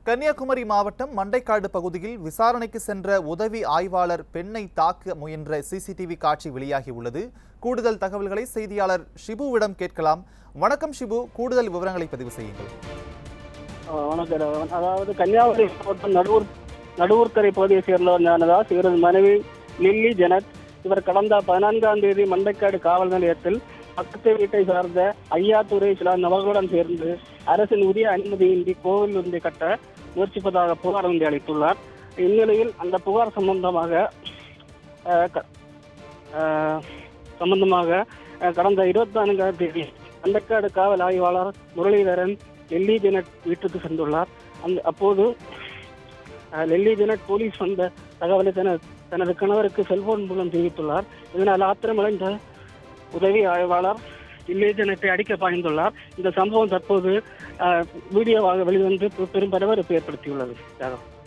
கன்னியாகுமரி மாவட்டம் மண்டைக்காடு பகுதியில் விசாரணைக்கு சென்ற உதவி ஆய்வாளர் பெண்ணை தாக்க முயன்ற சிசிடிவி காட்சி வெளியாகி உள்ளது கூடுதல் தகவல்களை செய்தியாளர் ஷிபுவிடம் கேட்கலாம் வணக்கம் ஷிபு கூடுதல் விவரங்களை பதிவு செய்யுங்கள் ஆஹ் வணக்கம் ராவன். அதாவது கன்னியாகுமரி மாவட்டம் நடுவூர் நடுவூர்கரை பகுதியை சேர்ந்தவர் ஞானதாஸ் இவரது மனைவி லில்லி ஜெனத் இவர் கடந்த பதினான்காம் தேதி மண்டைக்காடு காவல் நிலையத்தில் பக்கத்து வீட்டை சார்ந்த ஐயாத்துறை சில நபர்களுடன் சேர்ந்து அரசின் உரிய அனுமதியின்றி கோவில் ஒன்றை கட்ட முயற்சிப்பதாக புகார் ஒன்றை அளித்துள்ளார் இந்நிலையில் அந்த புகார் சம்பந்தமாக ஆஹ் க- ஆஹ் சம்பந்தமாக ஆஹ் கடந்த இருபத்தி நான்காம் தேதி மண்டைக்காடு காவல் ஆய்வாளர் முரளிதரன் லெல்லி ஜெனட் வீட்டுக்கு சென்றுள்ளார் அந்த அப்போது அஹ், லெல்லி ஜெனட் போலீஸ் வந்த தகவலை தன தனது கணவருக்கு செல்போன் மூலம் தெரிவித்துள்ளார் இதனால் ஆத்திரமடைந்த உதவி ஆய்வாளர் லெல்லி ஜெனட்டை அடிக்க பாய்ந்துள்ளார் இந்த சம்பவம் தற்போது அஹ், வீடியோவாக வெளிவந்து பெரும் பரபரப்பு ஏற்படுத்தியுள்ளது யாதவ்.